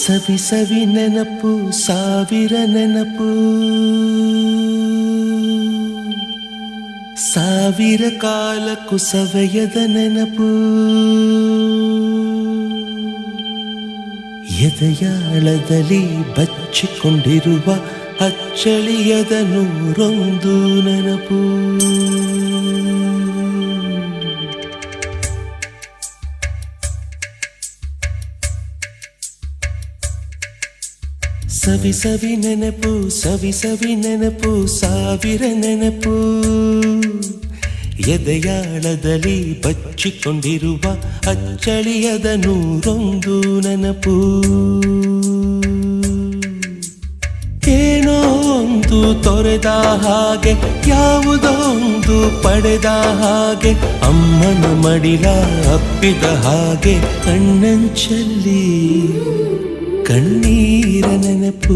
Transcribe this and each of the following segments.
ಸವಿ ಸವಿ ನೆನಪು ಸಾವಿರ ನೆನಪು ಸಾವಿರ ಕಾಲಕ್ಕೂ ಸವೆಯದ ನೆನಪು ಎದೆಯಾಳದಲ್ಲಿ ಬಚ್ಚಿಕೊಂಡಿರುವ ಅಚ್ಚಳಿಯದ ನೂರೊಂದು ನೆನಪು ಸವಿ ಸವಿ ನೆನಪು ಸವಿ ಸವಿ ನೆನಪು ಸಾವಿರ ನೆನಪು ಎದೆಯಾಳದಲ್ಲಿ ಬಚ್ಚಿಕೊಂಡಿರುವ ಅಚ್ಚಳಿಯದ ನೂರೊಂದು ನೆನಪು ಏನೋ ಒಂದು ತೊರೆದ ಹಾಗೆ ಯಾವುದೋ ಒಂದು ಪಡೆದ ಹಾಗೆ ಅಮ್ಮನ ಮಡಿಲ ಅಪ್ಪಿದ ಹಾಗೆ ಕಣ್ಣಂಚಲ್ಲಿ ಕಣ್ಣೀರ ನೆನಪು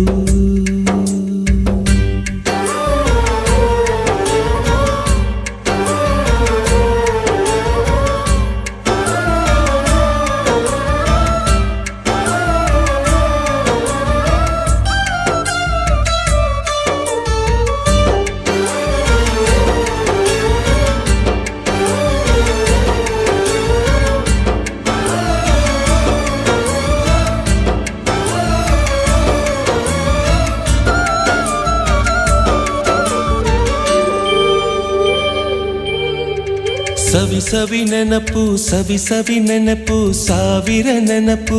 ಸವಿ ಸವಿ ನೆನಪು ಸವಿ ಸವಿ ನೆನಪು ಸಾವಿರ ನೆನಪು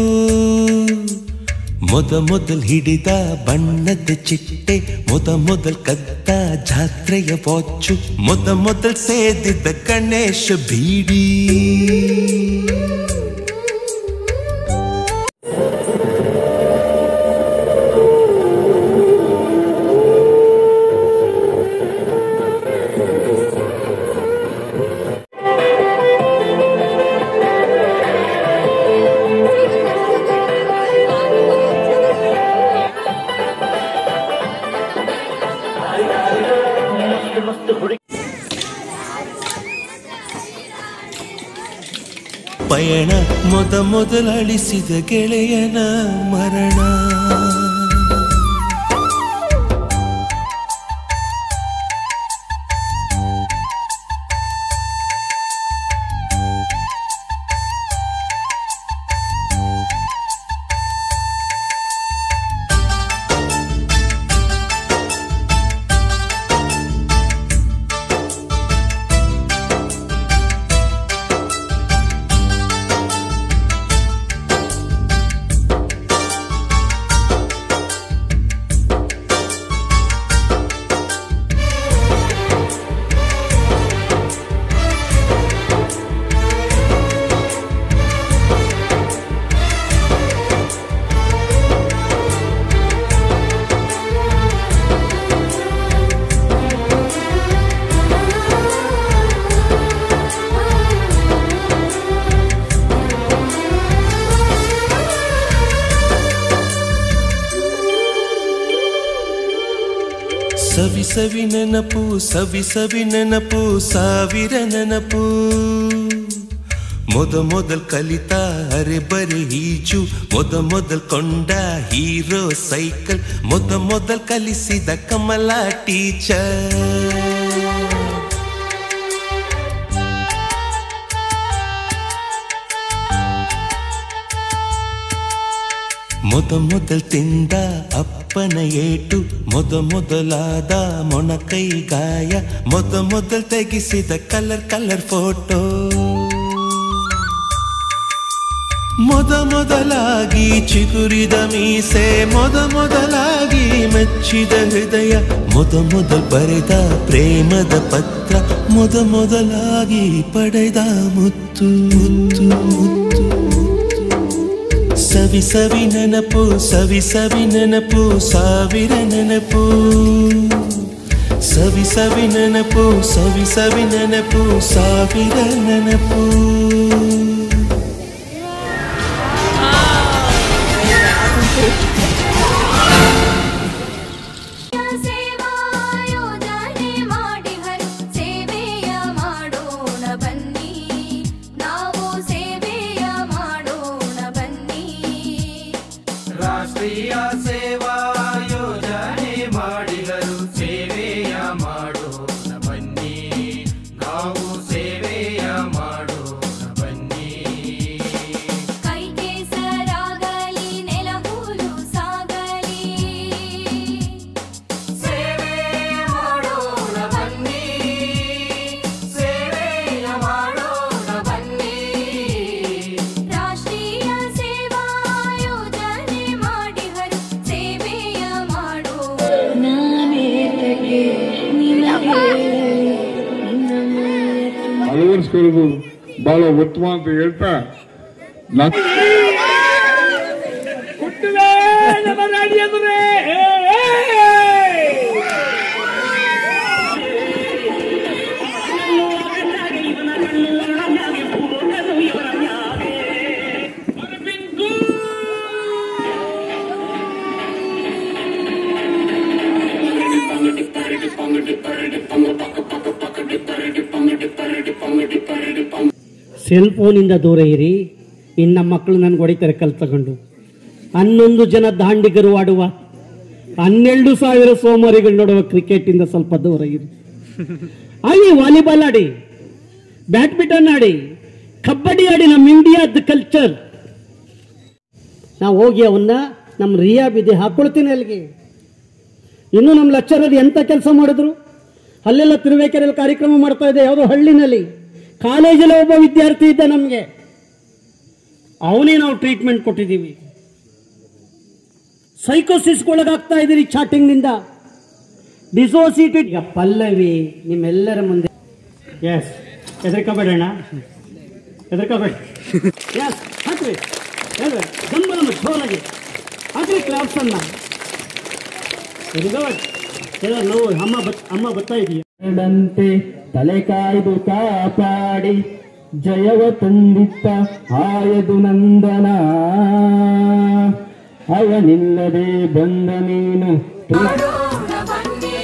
ಮೊದ ಮೊದಲ್ ಹಿಡಿದ ಬಣ್ಣದ ಚಿಟ್ಟೆ ಮೊದ ಮೊದಲ್ ಕದ್ದ ಜಾತ್ರೆಯ ವಾಚು ಮೊದ ಮೊದಲ್ ಸೇದಿದ್ದ ಗಣೇಶ ಬೀಡಿ ಪಯಣ ಮೊದ ಮೊದಲಳಿಸಿದ ಗೆಳೆಯನ ಮರಣ ಸವಿ ಸವಿ ನೆನಪು ಸವಿ ಸವಿ ನೆನಪು ಸಾವಿರ ನೆನಪು ಮೊದ ಮೊದಲ್ ಕಲಿತ ಅರೆ ಬರೆ ಈಜು ಮೊದ ಮೊದಲ್ ಕೊಂಡ ಹೀರೋ ಸೈಕಲ್ ಮೊದ ಮೊದಲ್ ಕಲಿಸಿದ ಕಮಲ ಟೀಚರ್ ಮೊದ ಮೊದಲ್ ತಿಂದ ಅಪ್ಪನ ಏಟು ಮೊದ ಮೊದಲಾದ ಮೊಣಕೈ ಗಾಯ ಮೊದ ಮೊದಲ್ ತೆಗಿಸಿದ ಕಲರ್ ಕಲರ್ ಫೋಟೋ ಮೊದ ಮೊದಲಾಗಿ ಚಿಗುರಿದ ಮೀಸೆ ಮೊದ ಮೊದಲಾಗಿ ಮೆಚ್ಚಿದ ಹೃದಯ ಮೊದ ಮೊದಲ್ ಬರೆದ ಪ್ರೇಮದ ಪತ್ರ ಮೊದ ಮೊದಲಾಗಿ ಪಡೆದ ಮುತ್ತು ಮುತ್ತು ಮುತ್ತು ಸವಿ ಸವಿ ನೆನಪು ಸವಿ ಸವಿ ನೆನಪು ಸಾವಿರ ನೆನಪು ಸವಿ ಸವಿ ನೆನಪು ಸವಿ ಸವಿ ನೆನಪು ಸಾವಿರ ನೆನಪು ಸೇವಾ ಯೋಜನೆ ಮಾಡಿ ಹರಿ ಸೇವೆಯ ಮಾಡೋಣ ಬನ್ನಿ ನಾವು ಸೇವೆಯ ಮಾಡೋಣ ಬನ್ನಿ ರಾಷ್ಟ್ರ ಅಳವಡಿಸ್ಕೊಳ್ಳೋದು ಬಹಳ ಉತ್ತಮ ಅಂತ ಹೇಳ್ತಾ ನಾನು ಹುಟ್ಟುವೆ ನಮ್ಮ ರಾಣಿಯದುರೇ ಸೆಲ್ ಫೋನಿಂದ ದೂರ ಇರಿ ಇನ್ನು ನಮ್ಮ ಮಕ್ಕಳು ನನ್ಗೆ ಹೊಡಿತಾರೆ ಕಲ್ ತಗೊಂಡು ಹನ್ನೊಂದು ಜನ ದಾಂಡಿಗರು ಆಡುವ ಹನ್ನೆರಡು ಸಾವಿರ ಸೋಮಾರಿಗಳು ನೋಡುವ ಕ್ರಿಕೆಟ್ ಇಂದ ಸ್ವಲ್ಪ ದೂರ ಇರಿ ಆಡಿ ವಾಲಿಬಾಲ್ ಆಡಿ ಬ್ಯಾಡ್ಮಿಂಟನ್ ಆಡಿ ಕಬಡ್ಡಿ ಆಡಿ ನಮ್ಮ ಇಂಡಿಯಾದ ಕಲ್ಚರ್ ನಾವು ಹೋಗಿ ಅವನ್ನ ನಮ್ಮ ರಿಯಾ ಬಿದ್ದೆ ಹಾಕೊಳ್ತೀನಿ ಅಲ್ಲಿಗೆ ಇನ್ನು ನಮ್ಮ ಲೆಕ್ಚರರ್ ಎಂತ ಕೆಲಸ ಮಾಡಿದ್ರು ಅಲ್ಲೆಲ್ಲ ತಿರುವೇಕೆರೆಯಲ್ಲಿ ಕಾರ್ಯಕ್ರಮ ಮಾಡ್ತಾ ಇದೆ ಯಾವುದೋ ಹಳ್ಳಿನಲ್ಲಿ ಕಾಲೇಜಲ್ಲಿ ಒಬ್ಬ ವಿದ್ಯಾರ್ಥಿ ಇದ್ದ ನಮಗೆ ಅವನೇ ನಾವು ಟ್ರೀಟ್ಮೆಂಟ್ ಕೊಟ್ಟಿದ್ದೀವಿ ಸೈಕೋಸಿಸ್ಗೆ ಒಳಗಾಗ್ತಾ ಇದ್ದೀರಿ ಚಾಟಿಂಗ್ನಿಂದ ಡಿಸೋಸಿಟೆಡ್ ಈಗ ಪಲ್ಲವಿ ನಿಮ್ಮೆಲ್ಲರ ಮುಂದೆ ಎಸ್ ಹೆದರ್ಕೋಬೇಡಣ್ಣ ಹೆದರ್ಕೋಬೇಡ ಎಸ್ ಹಾಕ್ರಿ ಹೇಳ್ರಿ ಗಂಬಲ ಜೋರಾಗಿ ಹಾಕ್ರಿ ಕ್ಲಾಪ್ಸ್ ಅನ್ನ ವೆರಿ ಗುಡ್ ಎಲ್ಲ ನೋವು ಅಮ್ಮ ಬತ್ ಅಮ್ಮ ಬರ್ತಾ ಇದೆಯಾ ತಲೆ ಕಾಯ್ದು ಕಾಪಾಡಿ ಜಯವ ತಂದಿತ್ತ ಆಯದು ನಂದನ ಅವನಿಲ್ಲದೆ ಬಂದ ನೀನು ಮಾಡೋಣ ಬನ್ನಿ